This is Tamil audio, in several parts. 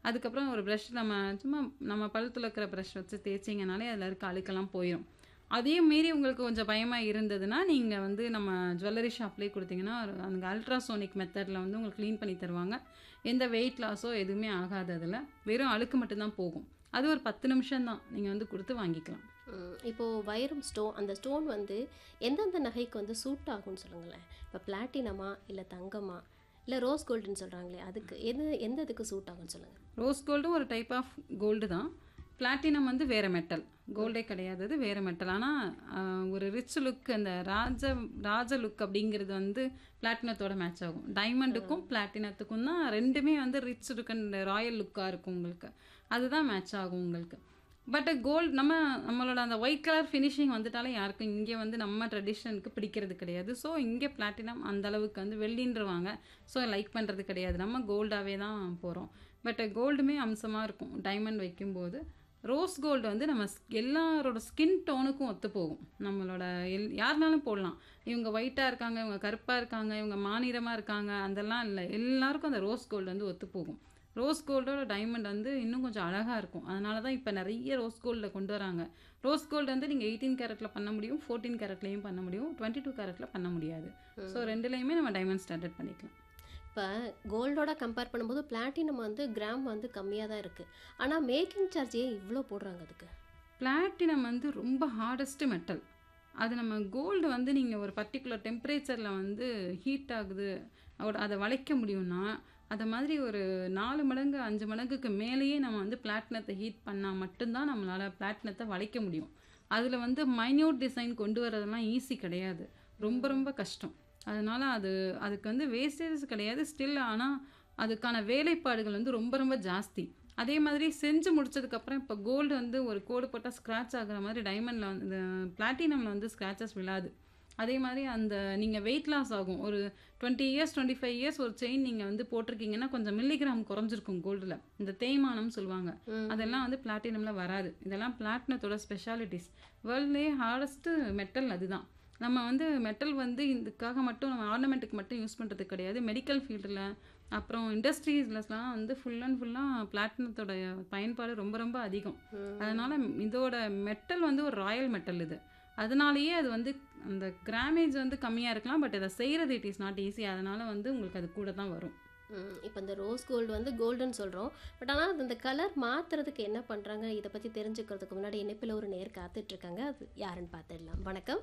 அதுக்கப்புறம் ஒரு ப்ரஷ் நம்ம சும்மா நம்ம பல் துலக்கிற ப்ரஷ் வச்சு தேய்ச்சிங்கனாலே அதில் இருக்க அழுக்கெல்லாம் போயிடும் அதையும் மீறி உங்களுக்கு கொஞ்சம் பயமாக இருந்ததுன்னா நீங்கள் வந்து நம்ம ஜுவல்லரி ஷாப்லேயே கொடுத்தீங்கன்னா ஒரு அந்த அல்ட்ராசோனிக் மெத்தடில் வந்து உங்களுக்கு க்ளீன் பண்ணி தருவாங்க எந்த வெயிட் லாஸோ எதுவுமே ஆகாது அதில் வெறும் அழுக்கு மட்டும்தான் போகும் அது ஒரு பத்து நிமிஷம் தான் நீங்கள் வந்து கொடுத்து வாங்கிக்கலாம் ம், இப்போ வைரம் ஸ்டோன் அந்த ஸ்டோன் வந்து எந்தெந்த நகைக்கு வந்து சூட் ஆகும்னு சொல்லுங்களேன் இப்போ பிளாட்டினமா இல்லை தங்கமா இல்லை ரோஸ் கோல்டுன்னு சொல்கிறாங்களே அதுக்கு எது எந்த இதுக்கு சூட் ஆகும்னு சொல்லுங்கள் ரோஸ் கோல்டும் ஒரு டைப் ஆஃப் கோல்டு தான் பிளாட்டினம் வந்து வேறு மெட்டல் கோல்டே கிடையாது அது வேறு மெட்டல் ஆனால் ஒரு ரிச் லுக் அந்த ராஜ ராஜ லுக் அப்படிங்கிறது வந்து பிளாட்டினத்தோட மேட்ச் ஆகும் டைமண்டுக்கும் பிளாட்டினத்துக்கும் தான் ரெண்டுமே வந்து ரிச் லுக் அண்ட் ராயல் லுக்காக இருக்கும் உங்களுக்கு அதுதான் மேட்ச் ஆகும் உங்களுக்கு பட் கோல்டு நம்ம நம்மளோட அந்த ஒயிட் கலர் ஃபினிஷிங் வந்துட்டாலே யாருக்கும் இங்கே வந்து நம்ம ட்ரெடிஷனுக்கு பிடிக்கிறது கிடையாது ஸோ இங்கே பிளாட்டினம் அந்த அளவுக்கு வந்து வெள்ளின்றவாங்க ஸோ லைக் பண்ணுறது கிடையாது நம்ம கோல்டாகவே தான் போகிறோம் பட் கோல்டுமே அம்சமாக இருக்கும் டைமண்ட் வைக்கும்போது ரோஸ் கோல்டு வந்து நம்ம ஸ்- எல்லாரோட ஸ்கின் டோனுக்கும் ஒத்து போகும் நம்மளோட எல் யாருனாலும் போடலாம் இவங்க ஒயிட்டாக இருக்காங்க இவங்க கருப்பாக இருக்காங்க இவங்க மாநிறமாக இருக்காங்க அதெல்லாம் இல்லை எல்லாருக்கும் அந்த ரோஸ் கோல்டு வந்து ஒத்து போகும் ரோஸ் கோல்டோட டைமண்ட் வந்து இன்னும் கொஞ்சம் அழகாக இருக்கும் அதனால தான் இப்போ நிறைய ரோஸ் கோல்டில் கொண்டு வராங்க ரோஸ் கோல்டு வந்து நீங்கள் எயிட்டீன் கேரட்டில் பண்ண முடியும் ஃபோர்டீன் கேரட்லேயும் பண்ண முடியும் டுவெண்ட்டி டூ கேரட்டில் பண்ண முடியாது ஸோ ரெண்டுலேயுமே நம்ம டைமண்ட் ஸ்டாண்டர்ட் பண்ணிக்கலாம் இப்போ கோல்டோட கம்பேர் பண்ணும்போது பிளாட்டினம் வந்து கிராம் வந்து கம்மியாக தான் இருக்குது ஆனால் மேக்கிங் சார்ஜ் ஏன் இவ்வளோ போடுறாங்க அதுக்கு பிளாட்டினம் வந்து ரொம்ப ஹார்டஸ்ட் மெட்டல் அது நம்ம கோல்டு வந்து நீங்கள் ஒரு பர்டிகுலர் டெம்பரேச்சரில் வந்து ஹீட் ஆகுது அதோட அதை வளைக்க முடியும்னா அதை மாதிரி ஒரு நாலு மடங்கு அஞ்சு மடங்குக்கு மேலேயே நம்ம வந்து பிளாட்டினத்தை ஹீட் பண்ணால் மட்டும்தான் நம்மளால் பிளாட்டினத்தை வளைக்க முடியும் அதில் வந்து மைன்யூட் டிசைன் கொண்டு வரதெல்லாம் ஈஸி கிடையாது ரொம்ப ரொம்ப கஷ்டம் அதனால் அது அதுக்கு வந்து வேஸ்டேஜ் கிடையாது ஸ்டில் ஆனால் அதுக்கான வேலைப்பாடுகள் வந்து ரொம்ப ரொம்ப ஜாஸ்தி அதே மாதிரி செஞ்சு முடிச்சதுக்கப்புறம் இப்போ கோல்டு வந்து ஒரு கோடு போட்டால் ஸ்க்ராட்ச் ஆகுற மாதிரி டைமண்டில் வந்து பிளாட்டினமில் வந்து ஸ்க்ராச்சஸ் விழாது அதே மாதிரி அந்த நீங்கள் வெயிட் லாஸ் ஆகும் ஒரு twenty years twenty five years ஒரு செயின் நீங்கள் வந்து போட்டிருக்கீங்கன்னா கொஞ்சம் மில்லிகிராம் குறைஞ்சிருக்கும் கோல்டில் இந்த தேய்மானம் சொல்லுவாங்க அதெல்லாம் வந்து பிளாட்டினமில் வராது இதெல்லாம் பிளாட்டினத்தோட ஸ்பெஷாலிட்டிஸ் வேர்ல்ட்லேயே ஹார்டஸ்ட்டு மெட்டல் அதுதான் நம்ம வந்து மெட்டல் வந்து இதுக்காக மட்டும் நம்ம ஆர்னமெண்ட்டுக்கு மட்டும் யூஸ் பண்ணுறது கிடையாது மெடிக்கல் ஃபீல்டில் அப்புறம் இண்டஸ்ட்ரீஸ்லலாம் வந்து ஃபுல் அண்ட் ஃபுல்லாக பிளாட்டினத்தோட பயன்பாடு ரொம்ப ரொம்ப அதிகம் அதனால் இதோட மெட்டல் வந்து ஒரு ராயல் மெட்டல் இது அதனாலேயே அது வந்து அந்த கிராமேஜ் வந்து கம்மியாக இருக்கலாம் பட் இதை செய்கிறது இட் இஸ் நாட் ஈஸி அதனால் வந்து உங்களுக்கு அது கூட தான் வரும் இப்போ இந்த ரோஸ் கோல்டு வந்து கோல்டுன்னு சொல்கிறோம் பட் ஆனால் அது இந்த கலர் மாற்றுறதுக்கு என்ன பண்ணுறாங்க இதை பற்றி தெரிஞ்சுக்கிறதுக்கு முன்னாடி இணைப்பில் ஒரு நேர் காத்துட்ருக்காங்க அது யாருன்னு பார்த்துடலாம் வணக்கம்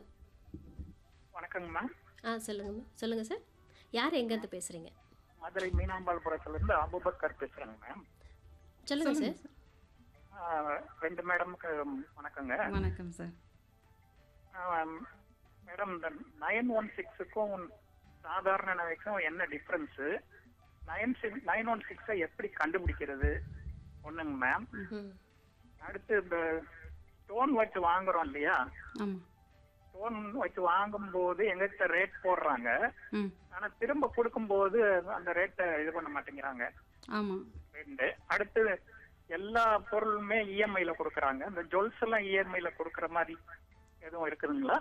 வணக்கங்கம்மா ஆ சொல்லுங்கம்மா சொல்லுங்கள் சார் யார் எங்கேருந்து பேசுகிறீங்க மதுரை மீனாம்பாள்புரத்துல இருந்து அபுபக்கர் பேசுறேங்க மேம் சொல்லுங்கள் சார் ஆஹ் ரெண்டு மேடமுக்கு வணக்கங்க வணக்கம் சார் ஆஹ் மேடம் இந்த நைன் ஒன் சிக்ஸுக்கும் சாதாரண நகைக்கும் என்ன difference nine six nine one சிக்ஸை எப்படி கண்டுபிடிக்கிறது ஒண்ணுங்க மேம் ம் அடுத்து இந்த ஸ்டோன் வச்சு வாங்குறோம் இல்லையா ஆமாம் ஸ்டோன் வச்சு வாங்கும்போது எங்ககிட்ட ரேட் போடுறாங்க ம் ஆனா திரும்ப கொடுக்கும்போது அந்த ரேட்டை இது பண்ண மாட்டேங்கிறாங்க ஆமாம் ரெண்டு அடுத்து எல்லா பொருளுமே இஎம்ஐல கொடுக்கறாங்க இந்த ஜுவல்ஸ் எல்லாம் இஎம்ஐல கொடுக்கற மாதிரி எதுவும் இருக்குதுங்களா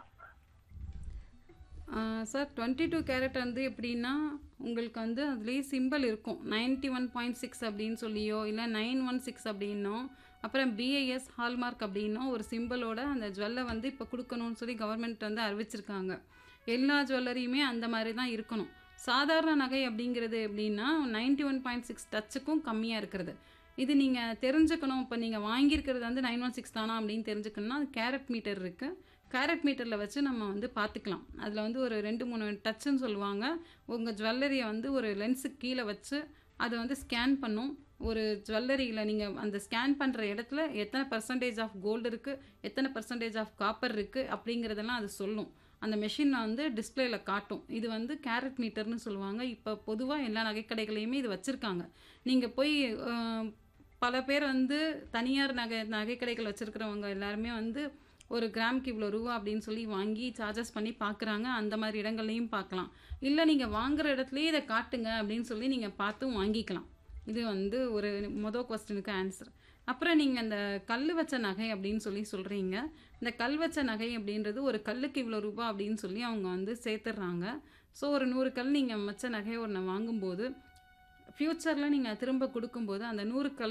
சார் டுவெண்ட்டி டூ கேரட் வந்து எப்படின்னா உங்களுக்கு வந்து அதுலேயே சிம்பிள் இருக்கும் நைன்ட்டி ஒன் பாயிண்ட் சிக்ஸ் அப்படின்னு சொல்லியோ இல்லை நைன் ஒன் சிக்ஸ் அப்படின்னோ அப்புறம் பிஐஎஸ் ஹால்மார்க் அப்படின்னோ ஒரு சிம்பிளோட அந்த ஜுவல்லை வந்து இப்போ கொடுக்கணும்னு சொல்லி கவர்மெண்ட் வந்து அறிவிச்சிருக்காங்க எல்லா ஜுவல்லரியுமே அந்த மாதிரி தான் இருக்கணும் சாதாரண நகை அப்படிங்கிறது எப்படின்னா நைன்ட்டி ஒன் பாயிண்ட் சிக்ஸ் டச்சுக்கும் கம்மியாக இருக்கிறது இது நீங்கள் தெரிஞ்சுக்கணும் இப்போ நீங்கள் வாங்கியிருக்கிறது வந்து நைன் ஒன் சிக்ஸ் தானா அப்படின்னு தெரிஞ்சுக்கணும்னா அது கேரட் மீட்டர் இருக்குது கேரட் மீட்டரில் வச்சு நம்ம வந்து பார்த்துக்கலாம் அதில் வந்து ஒரு ரெண்டு மூணு டச்சுன்னு சொல்லுவாங்க உங்கள் ஜுவல்லரியை வந்து ஒரு லென்ஸுக்கு கீழே வச்சு அதை வந்து ஸ்கேன் பண்ணும் ஒரு ஜுவல்லரியில் நீங்கள் அந்த ஸ்கேன் பண்ணுற இடத்துல எத்தனை பர்சன்டேஜ் ஆஃப் கோல்டு இருக்குது எத்தனை பர்சன்டேஜ் ஆஃப் காப்பர் இருக்குது அப்படிங்கிறதெல்லாம் அது சொல்லும் அந்த மெஷின் வந்து டிஸ்பிளேல காட்டும் இது வந்து கேரட் மீட்டர்னு சொல்லுவாங்க இப்போ பொதுவாக எல்லா நகைக்கடைகளையுமே இது வச்சுருக்காங்க நீங்கள் போய் அஹ், பல பேர் வந்து தனியார் நகை நகைக்கடைகள் வச்சுருக்கிறவங்க எல்லாருமே வந்து ஒரு கிராமுக்கு இவ்வளோ ரூபா அப்படின்னு சொல்லி வாங்கி சார்ஜஸ் பண்ணி பார்க்குறாங்க அந்த மாதிரி இடங்கள்லையும் பார்க்கலாம் இல்லை நீங்கள் வாங்குற இடத்துலையே இதை காட்டுங்க அப்படின்னு சொல்லி நீங்கள் பார்த்தும் வாங்கிக்கலாம் இது வந்து ஒரு மொதல் கொஸ்டினுக்கு ஆன்சர் அப்புறம் நீங்கள் அந்த கல் வச்ச நகை அப்படின்னு சொல்லி சொல்கிறீங்க இந்த கல் வச்ச நகை அப்படின்றது ஒரு கல்லுக்கு இவ்வளோ ரூபா அப்படின்னு சொல்லி அவங்க வந்து சேர்த்துடுறாங்க ஸோ ஒரு நூறு கல் நீங்கள் வச்ச நகை ஒன்று வாங்கும்போது ஃப்யூச்சரில் நீங்கள் திரும்ப கொடுக்கும்போது அந்த நூறு கல்